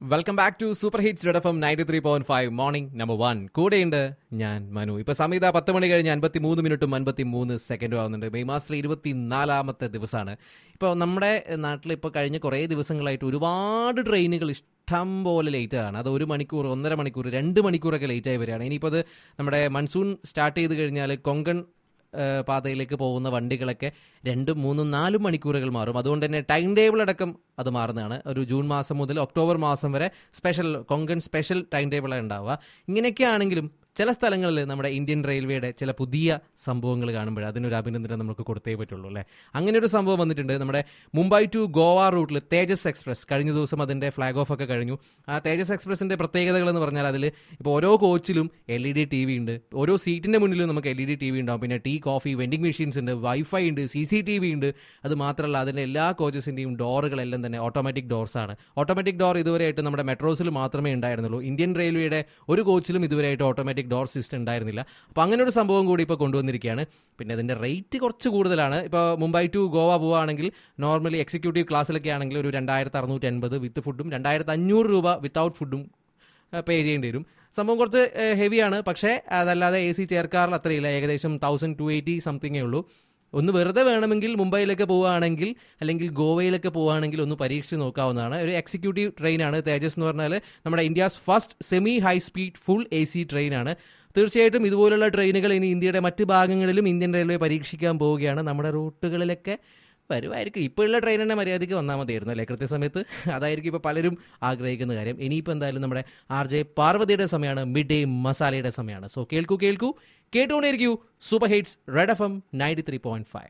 welcome back to super hits red F M ninety three point five morning number one കൂടെയുണ്ട് ഞാൻ മനു ഇപ്പൊ സമയത്ത് പത്ത് മണി കഴിഞ്ഞ് അൻപത്തി മൂന്ന് മിനിറ്റും അൻപത്തി മൂന്ന് സെക്കൻഡും ആവുന്നുണ്ട് മെയ് മാസത്തിലെ ഇരുപത്തി നാലാമത്തെ ദിവസമാണ് ഇപ്പോൾ നമ്മുടെ നാട്ടിൽ ഇപ്പോൾ കഴിഞ്ഞ കുറേ ദിവസങ്ങളായിട്ട് ഒരുപാട് ട്രെയിനുകൾ ഇഷ്ടം പോലെ ലേറ്റ് ആണ് അത് ഒരു മണിക്കൂർ ഒന്നര മണിക്കൂർ രണ്ട് മണിക്കൂറൊക്കെ ലേറ്റ് ആയി വരികയാണ് ഇനിയിപ്പോൾ അത് നമ്മുടെ മൺസൂൺ സ്റ്റാർട്ട് ചെയ്ത് കഴിഞ്ഞാൽ കൊങ്കൺ ഏഹ് പാതയിലേക്ക് പോകുന്ന വണ്ടികളൊക്കെ രണ്ടും മൂന്നും നാലും മണിക്കൂറുകൾ മാറും അതുകൊണ്ട് തന്നെ ടൈം ടേബിൾ അടക്കം അത് മാറുന്നതാണ് ഒരു ജൂൺ മാസം മുതൽ ഒക്ടോബർ മാസം വരെ special Konkan special time table ഉണ്ടാവുക ഇങ്ങനെയൊക്കെ ആണെങ്കിലും ചില സ്ഥലങ്ങളിൽ നമ്മുടെ ഇന്ത്യൻ റെയിൽവേയുടെ ചില പുതിയ സംഭവങ്ങൾ കാണുമ്പോൾ അതിനൊരു അഭിനന്ദനം നമുക്ക് കൊടുത്തേ പറ്റുള്ളൂ അല്ലേ അങ്ങനെ ഒരു സംഭവം വന്നിട്ടുണ്ട് നമ്മുടെ മുംബൈ ടു ഗോവ റൂട്ടിൽ തേജസ് എക്സ്പ്രസ് കഴിഞ്ഞ ദിവസം അതിൻ്റെ ഫ്ലാഗ് ഓഫ് ഒക്കെ കഴിഞ്ഞു ആ തേജസ് എക്സ്പ്രസിൻ്റെ പ്രത്യേകതകൾ എന്ന് പറഞ്ഞാൽ അതിൽ ഇപ്പോൾ ഓരോ കോച്ചിലും L E D T V ഉണ്ട് ഓരോ സീറ്റിൻ്റെ മുന്നിലും നമുക്ക് L E D T V ഉണ്ടാവും പിന്നെ ടീ കോഫി വെൻഡിങ് മെഷീൻസ് ഉണ്ട് വൈഫൈ ഉണ്ട് സി സി ടി വി ഉണ്ട് അത് മാത്രമല്ല അതിൻ്റെ എല്ലാ കോച്ചസിൻ്റെയും ഡോറുകളെല്ലാം തന്നെ ഓട്ടോമാറ്റിക് ഡോർസ് ആണ് ഓട്ടോമാറ്റിക് ഡോർ ഇതുവരെയായിട്ട് നമ്മുടെ മെട്രോസിൽ മാത്രമേ ഉണ്ടായിരുന്നുള്ളൂ ഇന്ത്യൻ റെയിൽവേയുടെ ഒരു കോച്ചിലും ഇതുവരെയായിട്ട് ഓട്ടോമാറ്റിക് ഡോർ സിസ്റ്റം ഉണ്ടായിരുന്നില്ല അപ്പോൾ അങ്ങനെ ഒരു സംഭവം കൂടി ഇപ്പോൾ കൊണ്ടുവന്നിരിക്കുകയാണ് പിന്നെ അതിൻ്റെ റേറ്റ് കുറച്ച് കൂടുതലാണ് ഇപ്പോൾ മുംബൈ ടു ഗോവ പോവുകയാണെങ്കിൽ നോർമലി എക്സിക്യൂട്ടീവ് ക്ലാസ്സിലൊക്കെ ആണെങ്കിൽ ഒരു രണ്ടായിരത്തി അറുന്നൂറ്റി അൻപത് വിത്ത് ഫുഡും രണ്ടായിരത്തി അഞ്ഞൂറ് രൂപ വിത്തൗട്ട് ഫുഡും പേ ചെയ്യേണ്ടി വരും സംഭവം കുറച്ച് ഹെവിയാണ് പക്ഷേ അതല്ലാതെ എ സി ചെയർക്കാറിൽ അത്രയില്ല ഏകദേശം തൗസൻഡ് ടു എയ്റ്റി സംതിങ്ങേ ഉള്ളൂ ഒന്ന് വെറുതെ വേണമെങ്കിൽ മുംബൈയിലൊക്കെ പോവുകയാണെങ്കിൽ അല്ലെങ്കിൽ ഗോവയിലൊക്കെ പോവുകയാണെങ്കിൽ ഒന്ന് പരീക്ഷിച്ച് നോക്കാവുന്നതാണ് ഒരു എക്സിക്യൂട്ടീവ് ട്രെയിനാണ് തേജസ് എന്ന് പറഞ്ഞാൽ നമ്മുടെ India's first semi high speed full A C ട്രെയിനാണ് തീർച്ചയായിട്ടും ഇതുപോലുള്ള ട്രെയിനുകൾ ഇനി ഇന്ത്യയുടെ മറ്റ് ഭാഗങ്ങളിലും ഇന്ത്യൻ റെയിൽവേ പരീക്ഷിക്കാൻ പോവുകയാണ് നമ്മുടെ റൂട്ടുകളിലൊക്കെ വരുമായിരിക്കും ഇപ്പോൾ ഉള്ള ട്രെയിൻ തന്നെ മര്യാദയ്ക്ക് വന്നാൽ മതിയായിരുന്നു അല്ലേ കൃത്യസമയത്ത് അതായിരിക്കും ഇപ്പോൾ പലരും ആഗ്രഹിക്കുന്ന കാര്യം ഇനിയിപ്പോൾ എന്തായാലും നമ്മുടെ ആർ ജെ പാർവതിയുടെ സമയമാണ് മിഡ് ഡേ മസാലയുടെ സമയമാണ് സോ കേൾക്കൂ കേൾക്കൂ കേട്ടുകൊണ്ടേയിരിക്കൂ super hits red F M ninety three point five